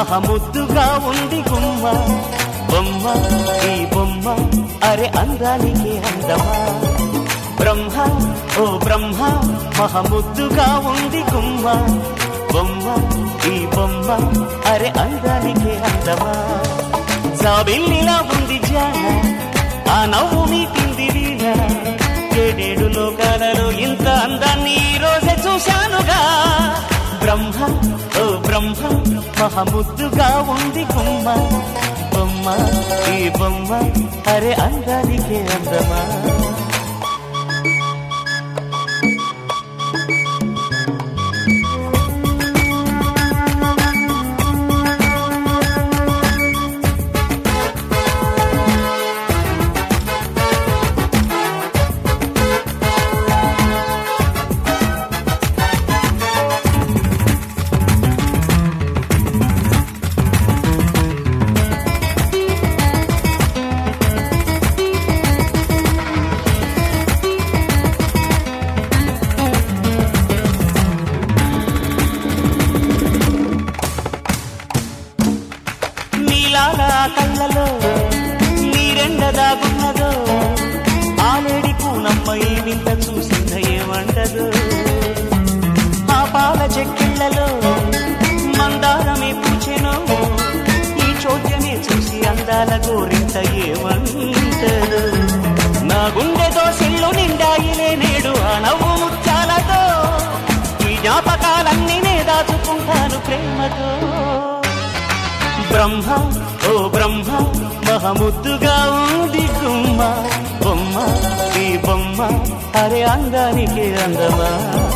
మహముద్దుగా ఉంది గుమ్మ బొమ్మ ఈ బొమ్మ అరే అందానికి అందమా బ్రహ్మ ఓ బ్రహ్మ మహముద్దుగా ఉంది గుమ్మ బొమ్మ ఈ బొమ్మ అరే అందానికి అందమా జాబిల్లిలా ఉంది జాన ఆ నవ్వు మీటింది వీణ ఏడేడు లోకాలలో ఇంత అందాన్ని ఈ రోజే చూశానుగా బ్రహ్మ ఓ బ్రహ్మ మహముద్దుగా ఉంది గుమ్మ బొమ్మ ఈ బొమ్మ అరే అందానికి అందమా నీలాల కళ్ళలో నీరెండ దాగున్నదో ఆలేడి కూనమ్మ ఈ వింత చూసింద ఏమంటదు ఆ పాల చెక్కిళ్ళలో మందారమే పూచెను ఈ చోద్యమే చూసి అందాల గోరింత ఏమంటదు నా గుండె దోసిల్లు నిండాయిలే నేడు ఆ నవ్వు ముత్యాలతో ఈ జ్ఞాపకాలన్నీ నే దాచుకుంటాను ప్రేమతో బ్రహ్మ ఓ బ్రహ్మ మహముద్దుగా ఉంది గుమ్మ బొమ్మ ఈ బొమ్మ అరే అందానికి అందమా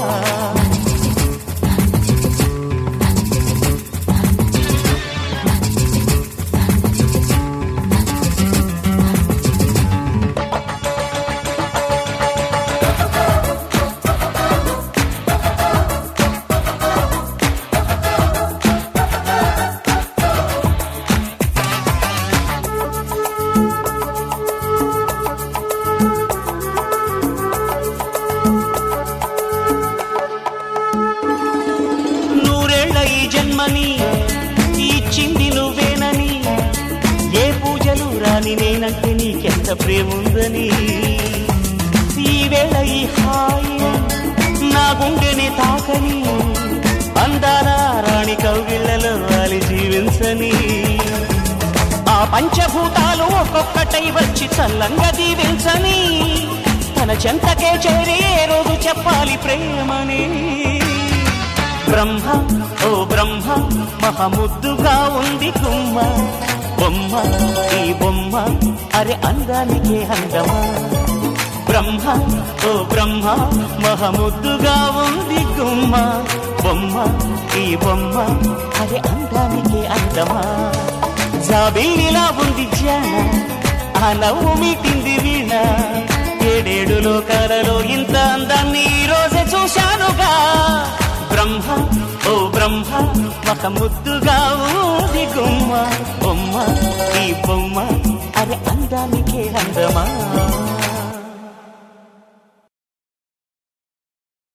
నూరేళ్ల ఈ జన్మని ఇచ్చింది నువ్వేనని ఏ పూజలు రాని నేనంటే నీకెంత ప్రేముందని ఈ వేళ ఈ హాయి నా గుండెని తాకని అందాల రాణి కౌగిళ్లలో వాలి జీవించని ఆ పంచభూతాలు ఒక్కొక్కటై వచ్చి చల్లంగా దీవించని తన చెంతకే చేరి ఏ రోజు చెప్పాలి ప్రేమని బ్రహ్మ ఓ బ్రహ్మ మహముద్దుగా ఉంది గుమ్మ బొమ్మ ఈ బొమ్మ అరే అందానికి అందమా బ్రహ్మ ఓ బ్రహ్మ మహముద్దుగా ఉంది గుమ్మ బొమ్మ ఈ బొమ్మ అరే అందానికి అందమా జాబిల్లిలా ఉంది జాన ఆ నవ్వు మీటింది వీణ ఏడేడు లోకాలలో ఇంత అందాన్ని ఈ రోజే చూశానుగా బ్రహ్మ ఓ బ్రహ్మ ఒక ముద్దుగా ఊది గుమ్మ బొమ్మ ఈ బొమ్మ అరే అందానికే అందమా